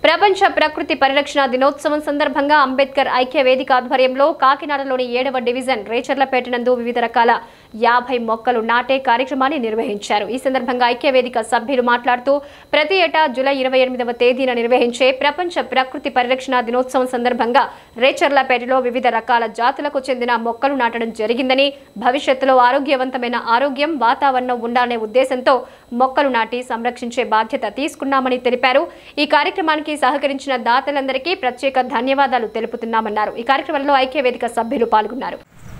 ప్రపంచ ప్రకృతి పరిరక్షణ దినోత్సవం సందర్భంగా అంబేద్కర్ ఐక్య వేదిక ఆధ్వర్యంలో కాకినాడలోని ఏడవ డివిజన్ రేచర్లపేట నందు వివిధ రకాల యాభై మొక్కలు నాటే కార్యక్రమాన్ని నిర్వహించారు ఈ సందర్భంగా ఐక్య వేదిక సభ్యులు మాట్లాడుతూ ప్రతి ఏటా జూలై ఇరవై ఎనిమిదవ తేదీన నిర్వహించే ప్రపంచ ప్రకృతి పరిరక్షణ దినోత్సవం సందర్భంగా రేచర్లపేటలో వివిధ రకాల జాతులకు చెందిన మొక్కలు నాటడం జరిగిందని భవిష్యత్తులో ఆరోగ్యవంతమైన ఆరోగ్యం వాతావరణం ఉండాలనే ఉద్దేశంతో మొక్కలు నాటి సంరక్షించే బాధ్యత తీసుకున్నామని తెలిపారు ఈ కార్యక్రమానికి సహకరించిన దాతలందరికీ ప్రత్యేక ధన్యవాదాలు తెలుపుతున్నామన్నారు ఈ కార్యక్రమంలో ఐక్య వేదిక సభ్యులు పాల్గొన్నారు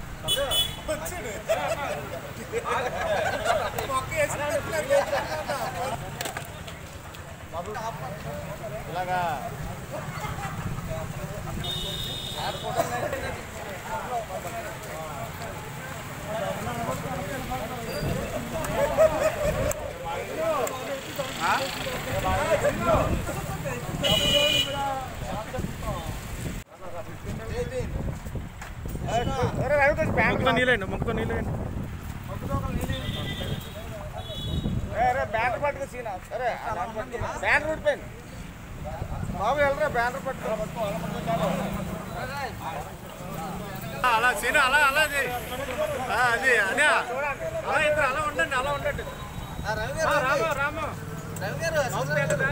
మొక్కతో నీళ్ళండి మొక్కతో నీళ్ళండి బ్యానర్ పట్టుకు సీనా సరే బ్యానర్ ఉడిపోయింది బాబు వెళ్ళరా బ్యానర్ పట్టుకు అలా సీనా అలా అలా అది ఆ, అది అదే అలా ఇద్దరు అలా ఉండండి అలా ఉండండి ఆ, రాము రాము మౌత్ వెళ్ళదా?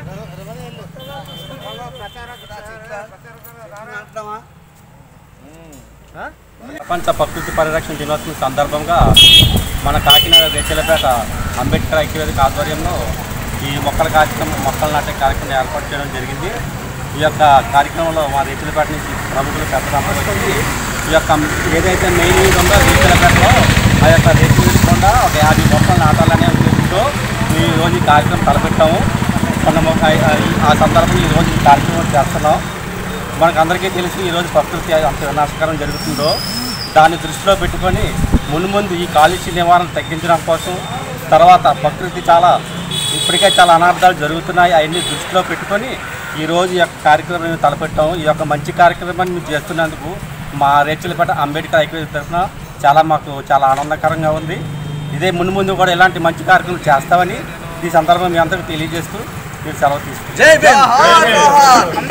ఆ? ప్రపంచ ప్రకృతి పరిరక్షణ దినోత్సవం సందర్భంగా మన కాకినాడ రేచలపేట అంబేద్కర్ ఐక్యవేదిక ఆధ్వర్యంలో ఈ మొక్కల కార్యక్రమం మొక్కలు నాటే కార్యక్రమం ఏర్పాటు చేయడం జరిగింది ఈ యొక్క కార్యక్రమంలో మా రేచలపేట నుంచి ప్రముఖులు పెద్దలందరూ వచ్చి ఈ యొక్క ఏదైతే మెయిన్ ఇది ఉందో రేచలపేటలో ఆ యొక్క రేచల కూడా ఒక యాభై మొక్కలు నాటాలనే ఉద్దేశంతో ఈ రోజు ఈ కార్యక్రమం తలపెట్టాము మన మొక్క ఆ సందర్భంగా ఈ రోజు ఈ కార్యక్రమం చేస్తున్నాం మనకు అందరికీ తెలిసి ఈరోజు ప్రకృతి అంత వినాశకరం జరుగుతుందో దాన్ని దృష్టిలో పెట్టుకొని మును ముందు ఈ కాలుష్య నివారణ తగ్గించడం కోసం తర్వాత ప్రకృతి చాలా ఇప్పటికే చాలా అనార్థాలు జరుగుతున్నాయి అవన్నీ దృష్టిలో పెట్టుకొని ఈరోజు ఈ యొక్క కార్యక్రమం మేము తలపెట్టాము ఈ యొక్క మంచి కార్యక్రమాన్ని మేము చేస్తున్నందుకు మా రేచలపేట అంబేద్కర్ ఐక్యవేదిక తరఫున చాలా మాకు చాలా ఆనందకరంగా ఉంది ఇదే మును ముందు కూడా ఇలాంటి మంచి కార్యక్రమం చేస్తామని ఈ సందర్భం మీ అందరికీ తెలియజేస్తూ మీరు సెలవు తీసుకుంటాం